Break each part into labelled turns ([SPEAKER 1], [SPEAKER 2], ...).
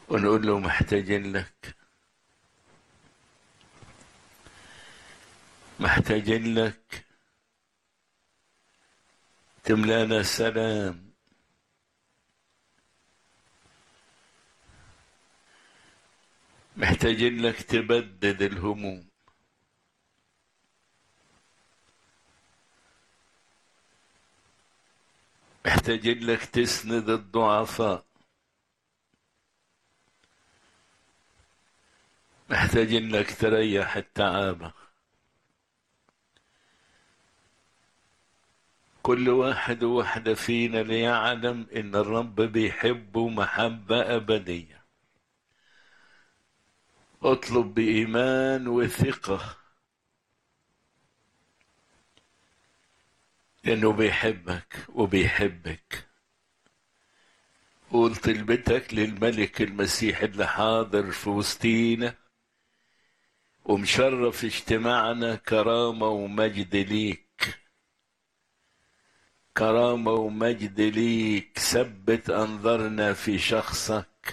[SPEAKER 1] ونقول له محتاجين لك محتاجين لك تملانا سلام محتاجين لك تبدد الهموم محتاجين لك تسند الضعفاء محتاجين لك تريح التعابة كل واحد وواحدة فينا ليعلم إن الرب بيحبه محبة أبدية اطلب بإيمان وثقة لأنه بيحبك وبيحبك قول طلبتك للملك المسيح اللي حاضر في وسطينا ومشرف اجتماعنا كرامة ومجد ليك كرامة ومجد ليك ثبت أنظرنا في شخصك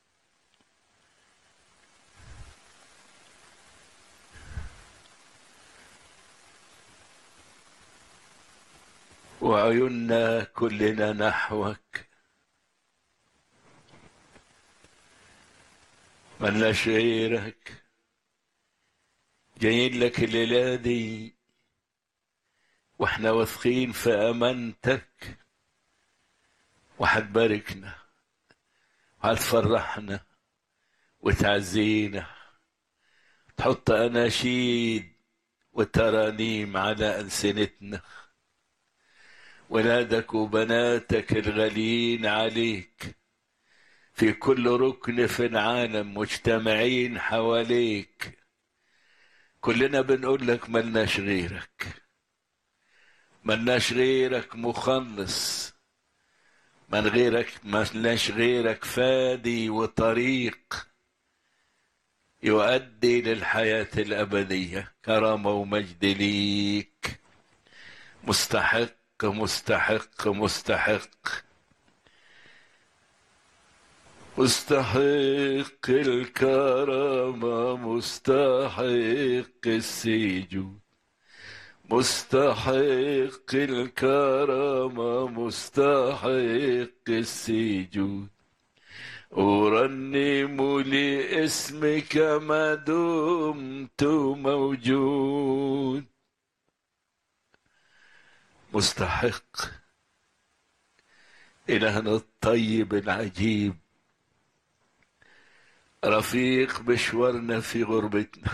[SPEAKER 1] وعيوننا كلنا نحوك ملناش غيرك جايين لك الليلة دي واحنا واثقين في امانتك وهتباركنا وهتفرحنا وتعزينا تحط اناشيد وترانيم على السنتنا ولادك وبناتك الغاليين عليك في كل ركن في العالم مجتمعين حواليك كلنا بنقول لك ملناش غيرك ملناش غيرك مخلص من غيرك ملناش غيرك فادي وطريق يؤدي للحياة الأبدية كرامة ومجد ليك مستحق مستحق مستحق مستحق الكرامة مستحق السجود مستحق الكرامة مستحق السجود أرنم لاسمك ما دمت موجود مستحق إلهنا الطيب العجيب رفيق مشوارنا في غربتنا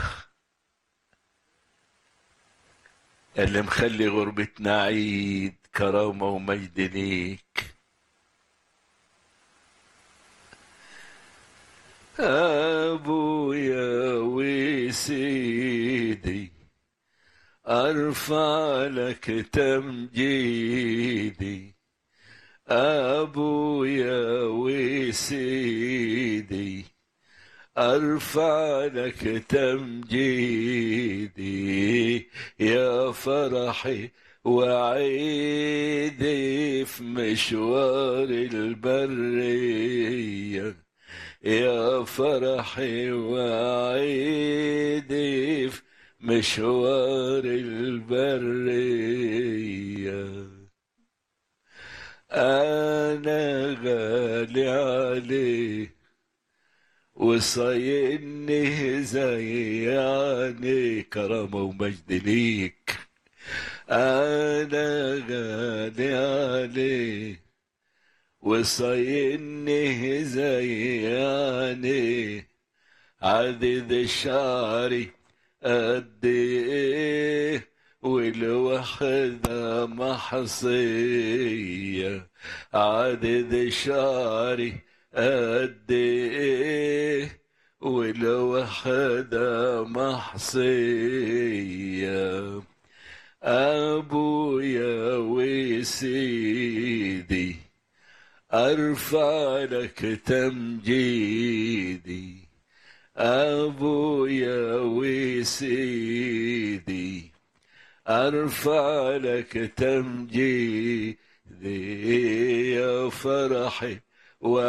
[SPEAKER 1] اللي مخلي غربتنا عيد كرامة ومجد ليك أبويا وسيدي أرفع لك تمجيدي أبويا وسيدي أرفع لك تمجيدي يا فرحي وعيدي في مشوار البرية يا فرحي وعيدي في مشوار البرية أنا غالي عليه وصايني زي يعني كرامة ومجد ليك أنا غالي عليه وصايني زي يعني عدد الشعري قد ايه والوحدة محصية عدد شعري قد ايه والوحدة محصية أبويا وسيدي أرفع لك تمجيدي أبويا وسيدي أرفع لك تمجيدي يا فرحي